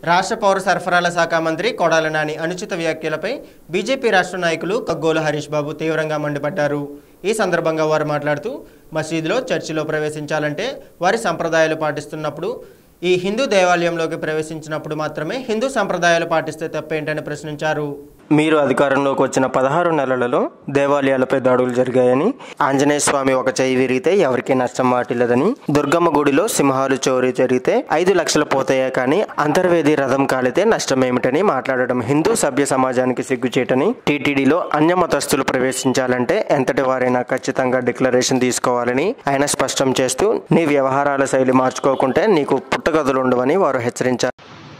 రాష్ట్ర పౌర సరఫరాల శాఖ మంత్రి కొడాల నాని అనుచిత వ్యాఖ్యలపై బీజేపీ రాష్ట్ర నాయకులు కగ్గోలు హరీష్ బాబు తీవ్రంగా మండిపడ్డారు ఈ సందర్భంగా వారు మాట్లాడుతూ మసీదులో చర్చిలో ప్రవేశించాలంటే వారి సంప్రదాయాలు పాటిస్తున్నప్పుడు ఈ హిందూ దేవాలయంలోకి ప్రవేశించినప్పుడు మాత్రమే హిందూ సంప్రదాయాలు పాటిస్తే తప్పేంటని ప్రశ్నించారు మీరు అధికారంలోకి వచ్చిన పదహారు నెలలలో దేవాలయాలపై దాడులు జరిగాయని ఆంజనేయ స్వామి ఒక చేయి విరిగితే ఎవరికీ నష్టం వాటిల్లదని దుర్గమ్మ గుడిలో సింహాలు చోరీ జరిగితే ఐదు లక్షలు పోతాయే కానీ అంతర్వేది రథం కాలితే నష్టమేమిటని మాట్లాడడం హిందూ సభ్య సమాజానికి సిగ్గుచేటని టీటీడీలో అన్య మతస్థులు ప్రవేశించాలంటే ఎంతటి వారైనా ఖచ్చితంగా డిక్లరేషన్ తీసుకోవాలని ఆయన స్పష్టం చేస్తూ నీ వ్యవహారాల శైలి మార్చుకోకుంటే నీకు పుట్టగదులుండవని వారు హెచ్చరించారు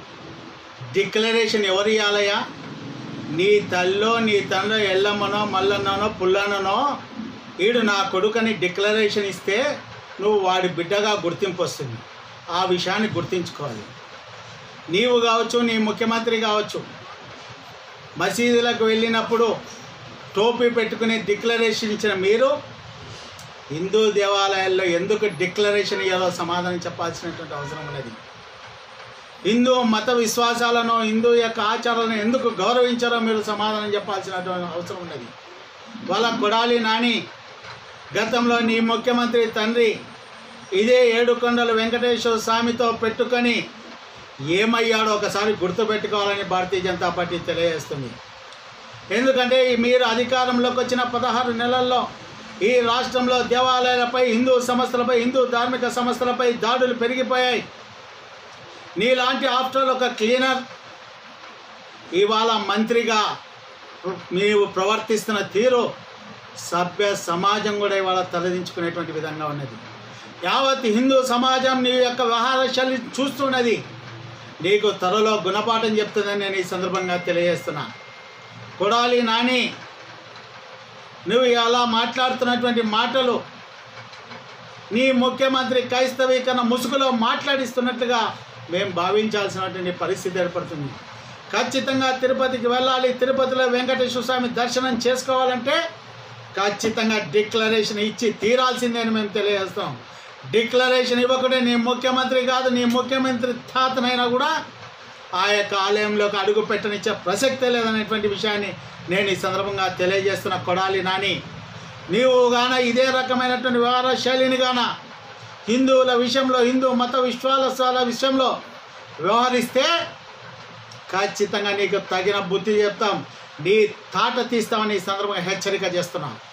డిక్లరేషన్ ఎవరు ఇవ్వాలయ్యా నీ తల్లో నీ తండ్రి ఎల్లమ్మనో మల్లన్ననో పుల్లన్ననో ఈడు నా కొడుకని డిక్లరేషన్ ఇస్తే నువ్వు వాడి బిడ్డగా గుర్తింపు వస్తుంది ఆ విషయాన్ని గుర్తించుకోవాలి నీవు కావచ్చు నీ ముఖ్యమంత్రి కావచ్చు మసీదులకు వెళ్ళినప్పుడు టోపీ పెట్టుకుని డిక్లరేషన్ ఇచ్చిన మీరు హిందూ దేవాలయాల్లో ఎందుకు డిక్లరేషన్ ఇవ్వాలో సమాధానం చెప్పాల్సినటువంటి అవసరం ఉన్నది హిందూ మత విశ్వాసాలను హిందూ యొక్క ఆచారాలను ఎందుకు గౌరవించారో మీరు సమాధానం చెప్పాల్సినటువంటి అవసరం ఉన్నది వాళ్ళ కొడాలి నాని గతంలో నీ ముఖ్యమంత్రి తండ్రి ఇదే ఏడుకొండల వెంకటేశ్వర స్వామితో పెట్టుకొని ఏమయ్యాడో ఒకసారి గుర్తుపెట్టుకోవాలని భారతీయ జనతా పార్టీ తెలియజేస్తుంది ఎందుకంటే ఈ మీరు అధికారంలోకి వచ్చిన పదహారు నెలల్లో ఈ రాష్ట్రంలో దేవాలయాలపై హిందూ సంస్థలపై హిందూ ధార్మిక సంస్థలపై దాడులు పెరిగిపోయాయి నీలాంటి ఆఫ్టర్ ఒక క్లీనర్ ఇవాళ మంత్రిగా నీవు ప్రవర్తిస్తున్న తీరు సభ్య సమాజం కూడా ఇవాళ తలదించుకునేటువంటి విధంగా ఉన్నది యావత్ హిందూ సమాజం నీ యొక్క వ్యవహార శైలి చూస్తున్నది నీకు త్వరలో గుణపాఠం చెప్తుందని నేను ఈ సందర్భంగా తెలియజేస్తున్నా కొడాలి నాని నువ్వు అలా మాట్లాడుతున్నటువంటి మాటలు నీ ముఖ్యమంత్రి క్రైస్తవీకరణ ముసుగులో మాట్లాడిస్తున్నట్లుగా మేము భావించాల్సినటువంటి పరిస్థితి ఏర్పడుతుంది ఖచ్చితంగా తిరుపతికి వెళ్ళాలి తిరుపతిలో వెంకటేశ్వర స్వామి దర్శనం చేసుకోవాలంటే ఖచ్చితంగా డిక్లరేషన్ ఇచ్చి తీరాల్సిందే అని మేము తెలియజేస్తాం డిక్లరేషన్ ఇవ్వకుంటే నీ ముఖ్యమంత్రి కాదు నీ ముఖ్యమంత్రి తాతనైనా కూడా ఆ యొక్క ఆలయంలోకి అడుగు పెట్టనిచ్చే ప్రసక్తే లేదనేటువంటి విషయాన్ని నేను ఈ సందర్భంగా తెలియజేస్తున్న కొడాలి నాని నీవు గాన ఇదే రకమైనటువంటి వ్యవహార శైలిని గాన హిందువుల విషయంలో హిందూ మత విశ్వాసాల విషయంలో వ్యవహరిస్తే ఖచ్చితంగా నీకు తగిన బుద్ధి చెప్తాం నీ తాట తీస్తామని ఈ సందర్భంగా హెచ్చరిక చేస్తున్నాం